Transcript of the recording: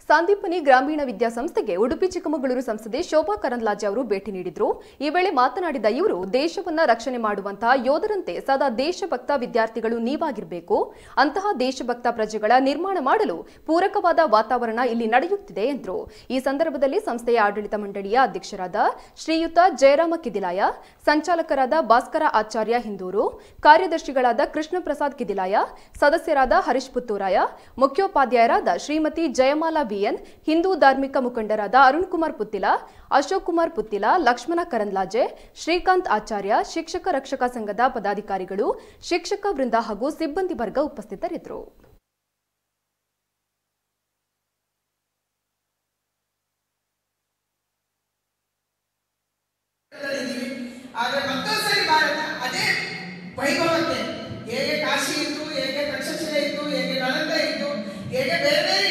ಸಂದೀಪನಿ ಗ್ರಾಮೀಣ ವಿದ್ಯಾಸಂಸ್ಥೆಗೆ ಉಡುಪಿ ಚಿಕ್ಕಮಗಳೂರು ಸಂಸದೆ ಶೋಭಾ ಕರಂದ್ಲಾಜೆ ಅವರು ಭೇಟಿ ನೀಡಿದ್ರು ಈ ವೇಳೆ ಮಾತನಾಡಿದ ಇವರು ದೇಶವನ್ನ ರಕ್ಷಣೆ ಮಾಡುವಂತಹ ಯೋಧರಂತೆ ಸದಾ ದೇಶಭಕ್ತ ವಿದ್ಯಾರ್ಥಿಗಳು ನೀವಾಗಿರಬೇಕು ಅಂತಹ ದೇಶಭಕ್ತ ಪ್ರಜೆಗಳ ನಿರ್ಮಾಣ ಮಾಡಲು ಪೂರಕವಾದ ವಾತಾವರಣ ಇಲ್ಲಿ ನಡೆಯುತ್ತಿದೆ ಎಂದರು ಈ ಸಂದರ್ಭದಲ್ಲಿ ಸಂಸ್ಥೆಯ ಆಡಳಿತ ಮಂಡಳಿಯ ಅಧ್ಯಕ್ಷರಾದ ಶ್ರೀಯುತ ಜಯರಾಮ ಕಿದಿಲಾಯ ಸಂಚಾಲಕರಾದ ಭಾಸ್ಕರ ಆಚಾರ್ಯ ಹಿಂದೂರು ಕಾರ್ಯದರ್ಶಿಗಳಾದ ಕೃಷ್ಣ ಪ್ರಸಾದ್ ಕಿದಿಲಾಯ ಸದಸ್ಯರಾದ ಹರೀಶ್ ಪುತ್ತೂರಾಯ ಮುಖ್ಯೋಪಾಧ್ಯಾಯರಾದ ಶ್ರೀಮತಿ ಜಯಮಾಲಾ ಬಿಎನ್ ಹಿಂದೂ ಧಾರ್ಮಿಕ ಮುಖಂಡರಾದ ಅರುಣ್ ಕುಮಾರ್ ಪುತ್ತಿಲ ಅಶೋಕ್ ಕುಮಾರ್ ಪುತ್ತಿಲ ಲಕ್ಷ್ಮಣ ಕರಂದ್ಲಾಜೆ ಶ್ರೀಕಾಂತ್ ಆಚಾರ್ಯ ಶಿಕ್ಷಕ ರಕ್ಷಕ ಸಂಘದ ಪದಾಧಿಕಾರಿಗಳು ಶಿಕ್ಷಕ ವೃಂದ ಹಾಗೂ ಸಿಬ್ಬಂದಿ ವರ್ಗ ಉಪಸ್ಥಿತರಿದ್ದರು ಇದ್ದೀವಿ ಆದ್ರೆ ಮತ್ತೊಂದು ಸರಿ ಭಾರತ ಅದೇ ವೈಭವಕ್ಕೆ ಹೇಗೆ ಕಾಶಿ ಇತ್ತು ಹೇಗೆ ತಕ್ಷಶಿಲೆ ಇತ್ತು ಹೇಗೆ ನಳಂದ ಇತ್ತು ಹೇಗೆ ಬೇರೆ ಬೇರೆ